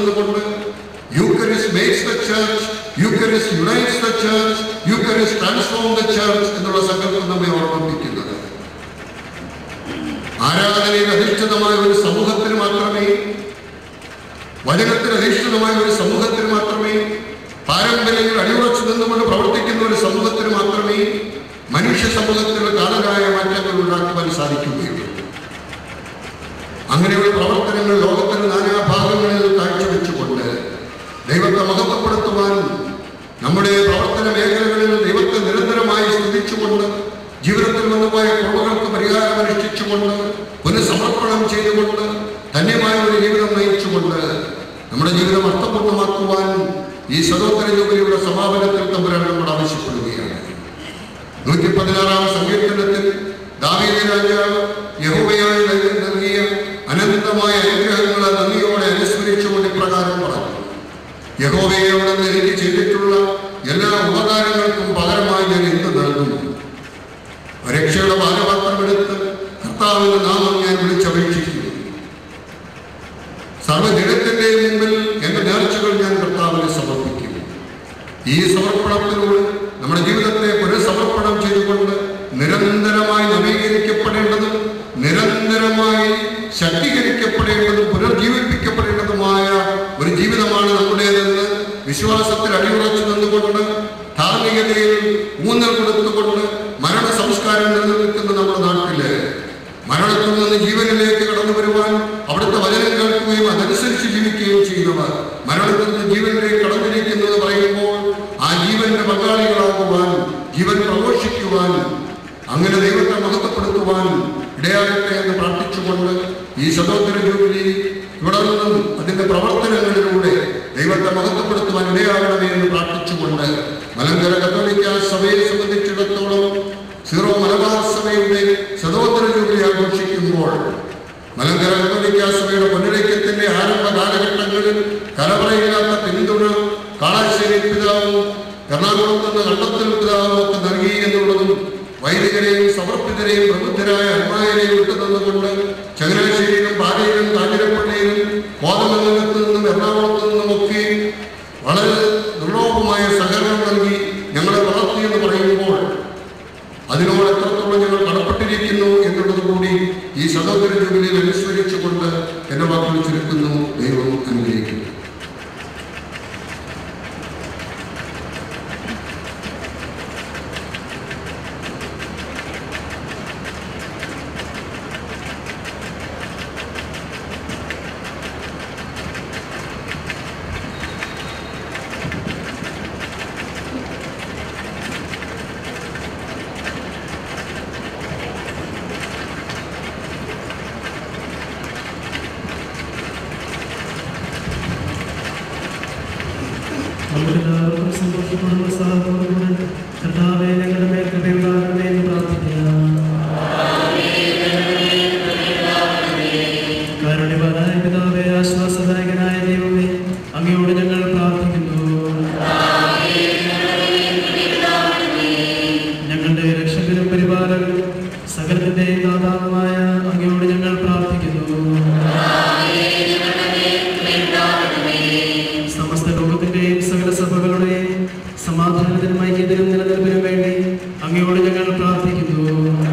നിന്നുകൊണ്ട് Eucharist makes the church Eucharist unites the church Eucharist transform the church എന്നുള്ള സങ്കല്പം നമ്മെ ഓർമ്മിപ്പിക്കുന്നത് ആരാധനയിൽ അധിഷ്ഠിതമായ ഒരു സമൂഹത്തിന് മാത്രമേ വചനത്തിൽ അധിഷ്ഠിതമായ ഒരു സമൂഹത്തിന് മാത്രമേ പാരമ്പര്യങ്ങൾ അടിയുറച്ചു നിന്നുകൊണ്ട് പ്രവർത്തിക്കുന്ന ഒരു സമൂഹത്തിന് മാത്രമേ മനുഷ്യ സമൂഹത്തിലുള്ള കാലനായ മാറ്റങ്ങൾ ഉണ്ടാക്കുവാൻ സാധിക്കുകയുള്ളൂ അങ്ങനെയുള്ള പ്രവർത്തനങ്ങൾ ലോകത്തിന്റെ നാനാഭാഗങ്ങളിൽ കാഴ്ചവെച്ചുകൊണ്ട് ദൈവത്തെ മഹത്വപ്പെടുത്തുവാനും നമ്മുടെ പ്രവർത്തന മേഖലകളിൽ ദൈവത്തെ നിരന്തരമായി സ്തുതിച്ചുകൊണ്ട് ജീവിതത്തിൽ വന്നുപോയ കുറവുകൾക്ക് പരിഹാരം അനുഷ്ഠിച്ചുകൊണ്ട് പുനഃസമർപ്പണം ചെയ്തുകൊണ്ട് ധന്യമായ ഒരു ജീവിതം നയിച്ചുകൊണ്ട് നമ്മുടെ ജീവിതം അർത്ഥപൂർണ്ണമാക്കുവാൻ ഈ സദോത്തര ജോലിയുടെ സമാപനത്തിൽ തമ്പുരാൻ നമ്മോട് ആവശ്യപ്പെടുകയാണ് നൂറ്റി പതിനാറാം സങ്കീർത്തനത്തിൽ ദാവീദ് രാജാവ് യഹോവയായി നൽകി- നൽകിയ അനന്തമായ അനുഗ്രഹങ്ങളെ നന്ദിയോടെ അനുസ്മരിച്ചുകൊണ്ട് ഇപ്രകാരം പറഞ്ഞു യഹോവയോട് എനിക്ക് ചെയ്തിട്ടുള്ള എല്ലാ ഉപകാരങ്ങൾക്കും പകരമായി ഞാൻ എന്ത് നൽകുന്നു രക്ഷയുടെ പാലപാത്രമെടുത്ത് കർത്താവിന്റെ നാമം ഞാൻ വിളിച്ചപേക്ഷിക്കുന്നു സർവ്വജനത്തിന്റെയും മുമ്പിൽ എന്റെ നേർച്ചകൾ ഞാൻ കർത്താവിനെ സമർപ്പിക്കും ഈ സമർപ്പണത്തിലൂടെ നമ്മുടെ ജീവിതത്തെ പുനഃസമർപ്പണം ചെയ്തുകൊണ്ട് നിരന്തരമായി നവീകരിക്കപ്പെടേണ്ടതും നിരന്തരമായി ശക്തീകരിക്കപ്പെടേണ്ടതും പുനർജീവിപ്പിക്കപ്പെടേണ്ടതുമായ ഒരു ജീവിതമാണ് നമ്മുടേതെന്ന് വിശ്വാസത്തിൽ അടിയുറച്ചു നിന്നുകൊണ്ട് ധാർമ്മികതയിൽ ഊന്നൽ കൊടുത്തുകൊണ്ട് മരണ സംസ്കാരം നിലനിൽക്കുന്ന നമ്മുടെ നാട്ടില് മരണത്തിൽ നിന്ന് ജീവനിലേക്ക് കടന്നു വരുവാൻ അവിടുത്തെ വചനം കേൾക്കുകയും അതനുസരിച്ച് ജീവിക്കുകയും ചെയ്യുന്നവർ മരണത്തിൽ നിന്ന് ജീവനിലേക്ക് കടന്നിരിക്കുന്നത് പറയുമ്പോൾ ആ ജീവന്റെ പങ്കാളികളാകുവാൻ ജീവൻ പ്രഘോഷിക്കുവാൻ അങ്ങനെ ദൈവത്തെ മഹത്വപ്പെടുത്തുവാൻ ഇടയാകട്ടെ എന്ന് പ്രാർത്ഥിച്ചുകൊണ്ട് ഈ ശതോത്തര ജൂബിലി ഇവിടെ നിന്നും അതിന്റെ പ്രവർത്തനങ്ങളിലൂടെ ദൈവത്തെ മഹത്വപ്പെടുത്തുവാൻ ഇടയാകണമേ എന്ന് പ്രാർത്ഥിച്ചുകൊണ്ട് മലങ്കര കത്തോലിക്ക സഭയെ സംബന്ധിച്ചിടത്തോളം സീറോ മലബാർ സഭയുടെ ശതോത്തര ജൂബിലി ആഘോഷിക്കുമ്പോൾ മലങ്കര കത്തോലിക്ക സഭയുടെ പുനരൈക്യത്തിന്റെ ആരംഭ കാലഘട്ടങ്ങളിൽ കലവറയില്ലാത്ത പിന്തുണ കാളാശ്ശേരി പിതാവും എറണാകുളത്ത് നിന്ന് കണ്ടത്തിൽ പിതാവും ഒക്കെ നൽകി എന്നുള്ളതും വൈദികരെയും സമർപ്പിതരെയും പ്രബുദ്ധരായ അന്മാരെയും വിട്ടു തന്നുകൊണ്ട് ചങ്ങനാശ്ശേരിയിലും പാലയിലും കാഞ്ഞിരപ്പള്ളിയിലും കോതമംഗലത്ത് നിന്നും എറണാകുളത്ത് നിന്നുമൊക്കെ വളരെ ദുർലോഭമായ സഹകരണം നൽകി ഞങ്ങളെ വളർത്തി എന്ന് പറയുമ്പോൾ അതിനോട് എത്രത്തോളം ഞങ്ങൾ കടപ്പെട്ടിരിക്കുന്നു എന്നുള്ളത് കൂടി ഈ സഹോദര ജോലിയിൽ അനുസ്മരിച്ചുകൊണ്ട് എന്റെ വാക്കുകൾ ചുരുക്കുന്നു ദൈവം അനുഗ്രഹിക്കുന്നു നമുക്കെല്ലാവർക്കും സന്തോഷത്തോടും ഉത്സാഹത്തോടും കർത്താവെ ഞങ്ങളുടെ മേൽ കൃപയുണ്ടാകണമേ എന്ന് പ്രാർത്ഥിക്കാം കാരുണ്യവാനായ പിതാവേ ആശ്വാസദായകനായ ദൈവമേ അങ്ങയോട് ഞങ്ങൾ പ്രാർത്ഥിക്കുന്നു ഞങ്ങളുടെ രക്ഷകനും പരിപാലകനും സകലത്തിന്റെയും ദാതാവുമായ അങ്ങയോട് ഞങ്ങൾ പ്രാർത്ഥിക്കുന്നു സമസ്ത ലോകത്തിന്റെയും സകല സഭകളുടെയും സമാധാനത്തിനും ഐക്യത്തിനും നിലനിൽപ്പിനും വേണ്ടി അങ്ങയോട് ഞങ്ങൾ പ്രാർത്ഥിക്കുന്നു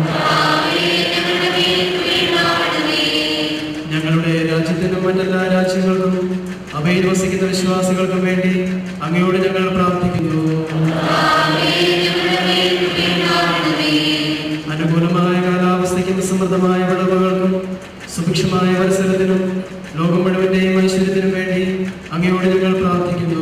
ഞങ്ങളുടെ രാജ്യത്തിനും മറ്റെല്ലാ രാജ്യങ്ങൾക്കും അവയിൽ വസിക്കുന്ന വിശ്വാസികൾക്കും വേണ്ടി അങ്ങയോട് ഞങ്ങൾ പ്രാർത്ഥിക്കുന്നു അനുകൂലമായ കാലാവസ്ഥയ്ക്കും സമൃദ്ധമായ വിളവുകൾക്കും സുഭിക്ഷമായ മത്സരത്തിനും ലോകം മുഴുവന്റെയും ഐശ്വര്യത്തിനും വേണ്ടി അങ്ങയോട് ഞങ്ങൾ പ്രാർത്ഥിക്കുന്നു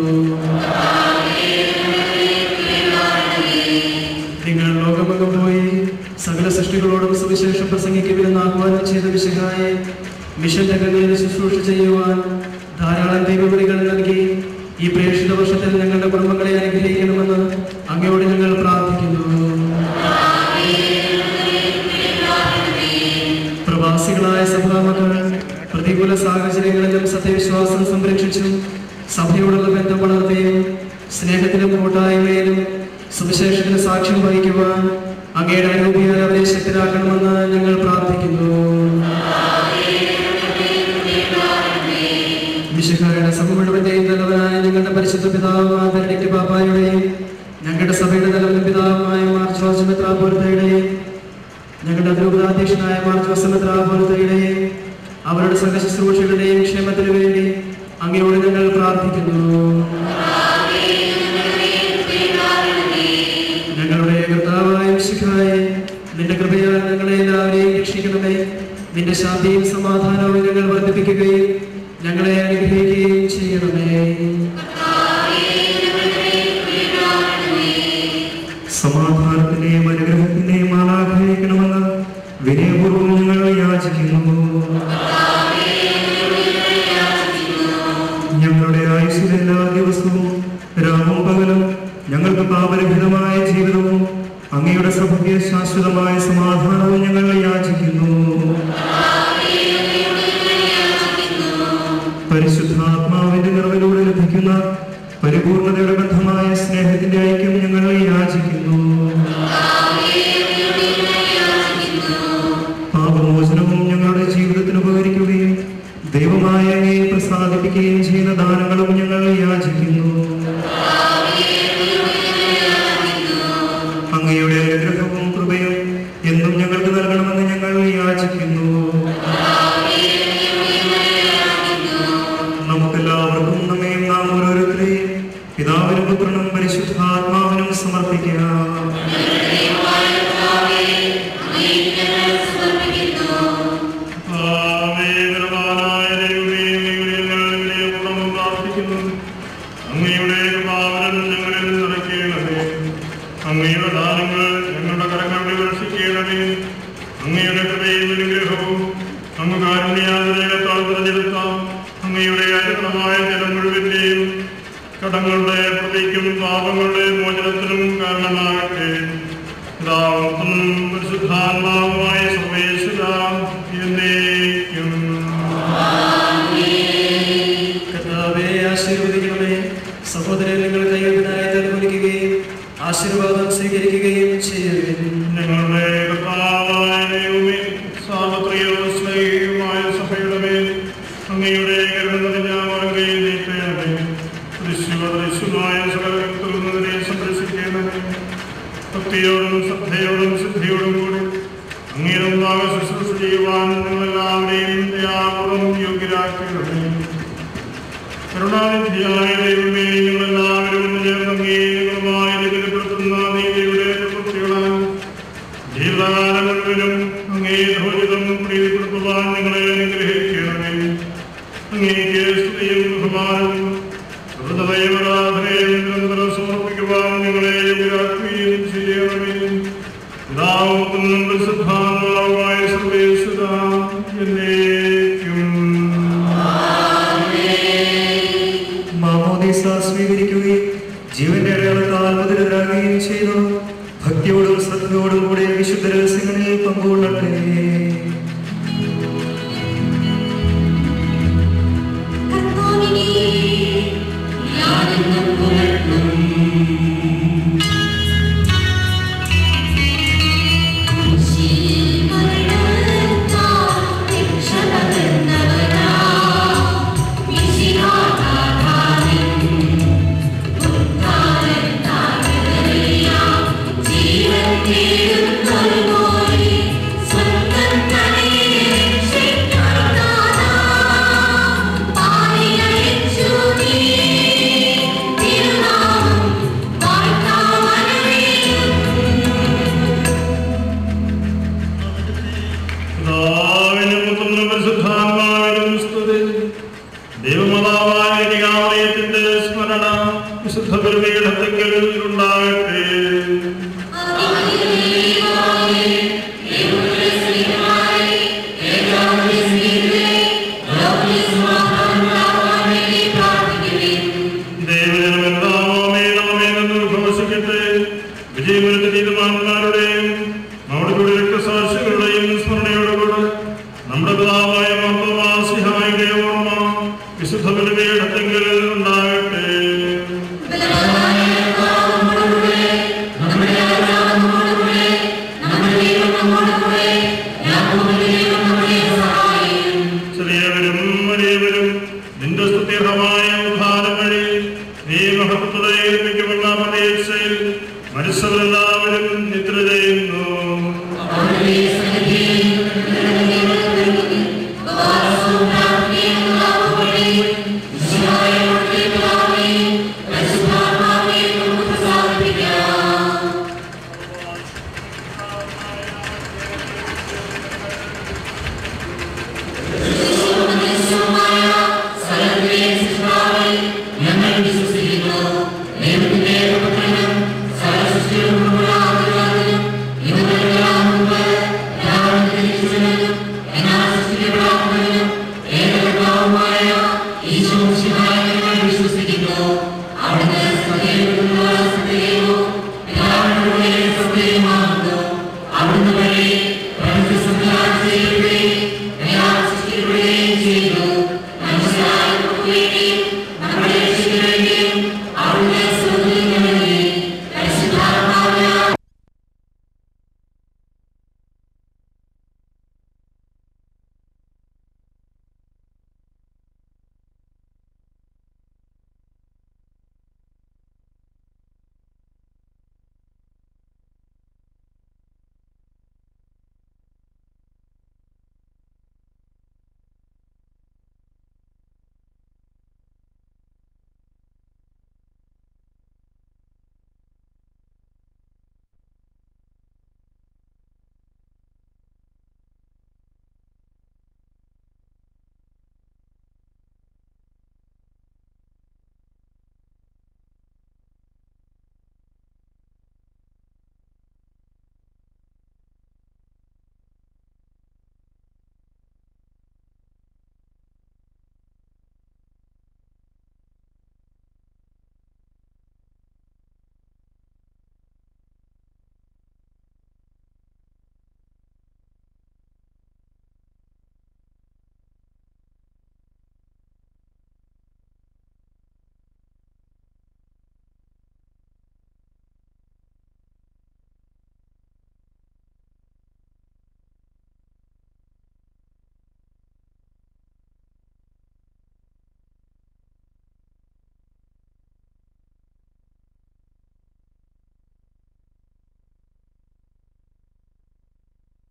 നിങ്ങൾ ലോകമെങ്ങും പോയി സകല സൃഷ്ടികളോടും സുവിശേഷം പ്രസംഗിക്കുമെന്ന് ആഹ്വാനം ചെയ്ത വിശുദ്ധായെ മിഷൻ രംഗങ്ങളിൽ ശുശ്രൂഷ ചെയ്യുവാൻ ധാരാളം ദൈവവിളികൾ നൽകി ഈ പ്രേക്ഷിത വർഷത്തിൽ ഞങ്ങളുടെ കുടുംബങ്ങളെ അനുഗ്രഹിക്കണമെന്ന് അങ്ങയോട് ഞങ്ങൾ പ്രാർത്ഥിക്കുന്നു പ്രവാസികളായ സഭാമക്കൾ പ്രതികൂല സാഹചര്യങ്ങളിലും സത്യവിശ്വാസം സംരക്ഷിച്ചും സഭയോടുള്ള ബന്ധം വളർത്തുകയും സ്നേഹത്തിലും കൂട്ടായ്മയിലും സുവിശേഷത്തിന് സാക്ഷ്യം വഹിക്കുവാൻ അങ്ങയുടെ അനുഭൂതിയാൽ അവരെ ശക്തരാക്കണമെന്ന് ഞങ്ങൾ പ്രാർത്ഥിക്കുന്നു വിശുദ്ധരുടെ സഭ മുഴുവന്റെയും തലവനായ ഞങ്ങളുടെ പരിശുദ്ധ പിതാവുമായ ബെനഡിക്ട് പാപ്പായുടെയും ഞങ്ങളുടെ സഭയുടെ തലവൻ പിതാവുമായ മാർ ജോർജ് മെത്രാപോലത്തയുടെയും ഞങ്ങളുടെ അതിരൂപതാധ്യക്ഷനായ മാർ ജോസഫ് മെത്രാപോലത്തയുടെയും അവരുടെ സംഘ ശുശ്രൂഷകളുടെയും ക്ഷേമത്തിനു വേണ്ടി അങ്ങയോട് ഞങ്ങൾ പ്രാർത്ഥിക്കുന്നു ഞങ്ങളുടെ കർത്താവായ ശിഖായെ നിന്റെ കൃപയാൽ ഞങ്ങളെ എല്ലാവരെയും രക്ഷിക്കണമേ നിന്റെ ശാന്തിയും സമാധാനവും ഞങ്ങൾ വർദ്ധിപ്പിക്കുകയും ഞങ്ങളെ അനുഗ്രഹിക്കുകയും ചെയ്യണമേ സമാധാനത്തിന്റെയും അനുഗ്രഹത്തിന്റെയും ആലാഗ്രഹിക്കണമെന്ന് വിനയപൂർവ്വം ഞങ്ങൾ യാചിക്കുന്നു ഞങ്ങളുടെ ആയുസ്സിലെ എല്ലാ ദിവസവും രാവും പകലും ഞങ്ങൾക്ക് പാപരഹിതമായ ജീവിതവും അങ്ങയുടെ സഭയ്ക്ക് ശാശ്വതമായ സമാധാനവും ഞങ്ങൾ യാചിക്കുന്നു പരിശുദ്ധാത്മാവിന്റെ നിറവിലൂടെ ലഭിക്കുന്ന പരിപൂർണതയുടെ ബന്ധമായ സ്നേഹത്തിന്റെ ഐക്യം ഞങ്ങൾ യാചിക്കുന്നു പാപമോചനവും ഞങ്ങളുടെ ജീവിതത്തിന് ഉപകരിക്കുകയും ദൈവമായ അങ്ങയെ പ്രസാദിപ്പിക്കുകയും ചെയ്യുന്ന ദാനങ്ങളും ഞങ്ങൾ യാചിക്കുന്നു അങ്ങയുടെ അനുഗ്രഹവും കൃപയും എന്നും ഞങ്ങൾക്ക് നൽകണമെന്ന് ഞങ്ങൾ യാചിക്കുന്നു നമുക്കെല്ലാവർക്കും നമ്മയും നാം ഓരോരുത്തരെയും പിതാവിനും പുത്രനും പരിശുദ്ധാത്മാവിനും സമർപ്പിക്കാം ആമേനമായ ദൈവമേ, അങ്ങയുടെ ഞങ്ങളുടെ ഉടമ പ്രാർത്ഥിക്കുന്നു. അങ്ങയുടെ കൃപാവരം ഞങ്ങളിൽ നിറയ്ക്കണമേ അങ്ങയുടെ ദാനങ്ങൾ ഞങ്ങളുടെ കരങ്ങളുടെ വർഷിക്കണമേ അങ്ങയുടെ കൃപയും അനുഗ്രഹവും അങ്ങ് കാരുണ്യാതിരേകത്താൽ തിരഞ്ഞെടുത്താം അങ്ങയുടെ അനുഗ്രഹമായ ജനം മുഴുവന്റെയും കടങ്ങളുടെ പ്രതിക്കും പാപങ്ങളുടെ മോചനത്തിനും കാരണമാകട്ടെ പിതാവും പരിശുദ്ധാത്മാവുമായ സർവേശ്വര എന്നേക്കും കർത്താവെ ആശീർവദിക്കണമേ സഹോദരൻ നിങ്ങൾ കൈവിനായി തലമുലിക്കുകയും ആശീർവാദം സ്വീകരിക്കുകയും ചെയ്യുവിൻ ഞങ്ങളുടെ കർത്താവായ ദൈവമേ, സാർവത്രികവും സ്നേഹിയുമായ സഭയുടെ മേൽ അങ്ങയുടെ കരുണ വരകയും നീട്ടണമേ ദൃശ്യവദൃശ്യമായ സകലത്തിനെ സംരക്ഷിക്കണമേ ഭക്തിയോടും ശ്രദ്ധയോടും സിദ്ധിയോടും കൂടി അങ്ങയുടെ മുമ്പാകെ ശുശ്രൂഷ ചെയ്യുവാൻ നിങ്ങളെല്ലാവരെയും ദയാപൂർവം യോഗ്യരാക്കണമേ കരുണാനിധിയായ ദൈവമേ ഞങ്ങളെല്ലാവരും ചേർന്ന് അംഗീകൃതമായി രചനപ്പെടുത്തുന്ന നീതിയുടെ പ്രവൃത്തികളാൽ ജീവിതകാലം മുഴുവനും അങ്ങേ ധോരിതം പ്രീതിപ്പെടുത്തുവാൻ നിങ്ങളെ അനുഗ്രഹിക്കണമേ അങ്ങേക്ക് സ്തുതിയും ബഹുമാനവും ഹൃദയം ആരാധനയും നിരന്തരം സമർപ്പിക്കുവാൻ നിങ്ങളെ യോഗ്യരാക്കുകയും ചെയ്യണമേ പിതാവും പരിശുദ്ധാത്മാവുമായ സർവേശ്വര എന്നേക്കും മാമോദീസ സ്വീകരിക്കുകയും ജീവന്റെ അടയാളത്താൽ മുതലെതിരാകുകയും ചെയ്തു ഭക്തിയോടും ശ്രദ്ധയോടും കൂടെ വിശുദ്ധ രഹസ്യങ്ങളിൽ പങ്കുകൊള്ളട്ടെ കർത്താവിനെ ഞാനെന്നും പുകഴ്ത്തും. കുരിശിൽ മരണത്താൽ രക്ഷ പകർന്നവനാ, മിശിഹാനാഥാവിൻ ഉദ്ധാരത്താൽ വിതറിയാം ജീവൻ നേടുന്നൊരു പോലെ സ്വന്തം തലയെ രക്ഷിക്കാനാഥാ. പാലിയയച്ചു നീ തിരുനാമം വാഴ്ത്താമനമേലും പിതാവിനും പുത്രനും പരിശുദ്ധാത്മാവിനും സ്തുതി. ദൈവമാതാവായ കന്യകാമറിയത്തിന്റെ സ്മരണ വിശുദ്ധ പെരുമീഠത്തെങ്കിൽ ഉണ്ടാകട്ടെ ദൈവജനമെല്ലാമേ നമ്മെ നിന്ന് ഉദ്ഘോഷിക്കട്ടെ വിജയപുരത്തെ നീതിമാന്മാരുടെയും നമ്മുടെ കൂടെ രക്തസാക്ഷികളുടെയും സ്മരണയോടുകൂടെ നമ്മുടെ പിതാവായ മർദ്ദവാസിഹായുടെ ഓർമ്മ വിശുദ്ധ ബലിപീഠത്തെങ്കിൽ ഉണ്ടാകട്ടെ നമ്മുടെ മഹത്വത്തോടെ ഏൽപ്പിക്കപ്പെട്ട പ്രതീക്ഷയിൽ മരിച്ചവരെന്ന